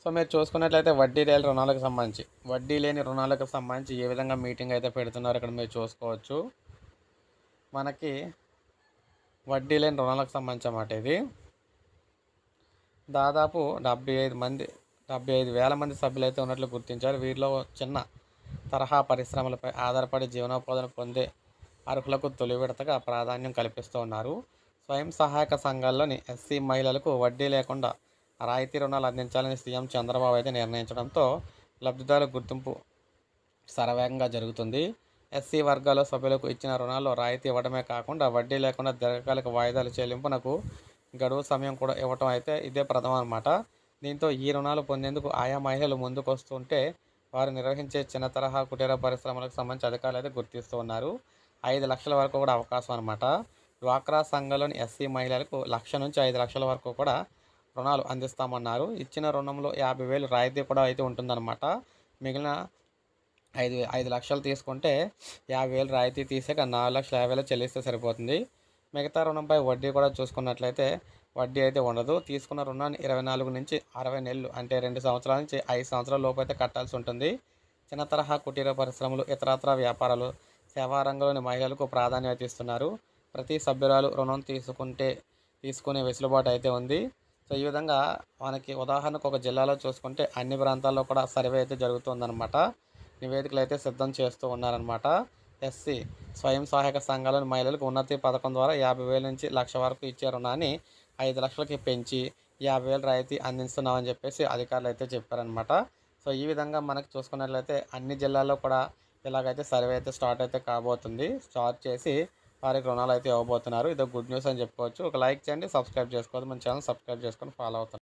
so మీరు చూసుకున్నట్లయితే వడ్డీ లేని రుణాలకు సంబంధించి వడ్డీ లేని రుణాలకు సంబంధించి ఏ విధంగా మీటింగ్ అయితే పెడుతున్నారు ఇక్కడ మీరు చూసుకోవచ్చు మనకి వడ్డీ లేని రుణాలకు సంబంధించి అన్నమాట ఇది దాదాపు డెబ్బై ఐదు మంది డెబ్బై ఐదు వేల మంది సభ్యులు అయితే ఉన్నట్లు గుర్తించారు వీరిలో చిన్న తరహా పరిశ్రమలపై ఆధారపడి జీవనోపాధిని పొందే అర్హులకు తొలి విడతగా ప్రాధాన్యం కల్పిస్తూ ఉన్నారు స్వయం సహాయక సంఘాల్లోని ఎస్సీ మహిళలకు వడ్డీ లేకుండా రాయితీ రుణాలు అందించాలని సీఎం చంద్రబాబు అయితే నిర్ణయించడంతో లబ్ధిదారుల గుర్తింపు శరవేగంగా జరుగుతుంది ఎస్సీ వర్గాల సభ్యులకు ఇచ్చిన రుణాల్లో రాయితీ ఇవ్వడమే కాకుండా వడ్డీ లేకుండా దీర్ఘకాలిక వాయిదాల చెల్లింపునకు గడువు సమయం కూడా ఇవ్వటం అయితే ఇదే ప్రథమం అనమాట దీంతో ఈ రుణాలు పొందేందుకు ఆయా మహిళలు ముందుకు వస్తుంటే వారు నిర్వహించే చిన్న తరహా కుటీర పరిశ్రమలకు సంబంధించి అధికారులు అయితే గుర్తిస్తూ ఉన్నారు ఐదు లక్షల వరకు కూడా అవకాశం అనమాట డ్వాక్రా సంఘంలోని ఎస్సీ మహిళలకు లక్ష నుంచి ఐదు లక్షల వరకు కూడా రుణాలు అందిస్తామన్నారు ఇచ్చిన రుణంలో యాభై వేలు రాయితీ కూడా అయితే ఉంటుందన్నమాట మిగిలిన ఐదు ఐదు లక్షలు తీసుకుంటే యాభై వేలు రాయితీ తీసాక నాలుగు లక్షల యాభై వేలు చెల్లిస్తే సరిపోతుంది మిగతా రుణంపై వడ్డీ కూడా చూసుకున్నట్లయితే వడ్డీ అయితే ఉండదు తీసుకున్న రుణాన్ని ఇరవై నాలుగు నుంచి అరవై నెలలు అంటే రెండు సంవత్సరాల నుంచి ఐదు సంవత్సరాల లోపు అయితే కట్టాల్సి ఉంటుంది చిన్న తరహా కుటీర పరిశ్రమలు ఇతరత్ర వ్యాపారాలు సేవా రంగంలోని మహిళలకు ప్రాధాన్యత ఇస్తున్నారు ప్రతి సభ్యురాలు రుణం తీసుకుంటే తీసుకునే వెసులుబాటు అయితే ఉంది సో ఈ విధంగా మనకి ఉదాహరణకు ఒక జిల్లాలో చూసుకుంటే అన్ని ప్రాంతాల్లో కూడా సర్వే అయితే జరుగుతుందన్నమాట నివేదికలు అయితే సిద్ధం చేస్తూ ఉన్నారనమాట ఎస్సీ స్వయం సహాయక సంఘాలోని మహిళలకు ఉన్నతి పథకం ద్వారా యాభై వేల నుంచి లక్ష వరకు ఇచ్చే రుణాన్ని ఐదు లక్షలకి పెంచి యాభై వేలు రాయితీ అందిస్తున్నామని చెప్పేసి అధికారులు అయితే చెప్పారనమాట సో ఈ విధంగా మనకి చూసుకున్నట్లయితే అన్ని జిల్లాల్లో కూడా ఇలాగైతే సర్వే అయితే స్టార్ట్ అయితే కాబోతుంది స్టార్ట్ చేసి వారికి రుణాలు అయితే ఇవ్వబోతున్నారు ఇది గుడ్ న్యూస్ అని చెప్పుకోవచ్చు ఒక లైక్ చేయండి సబ్స్క్రైబ్ చేసుకోవద్దు మన ఛానల్ సబ్స్క్రైబ్ చేసుకొని ఫాలో అవుతాను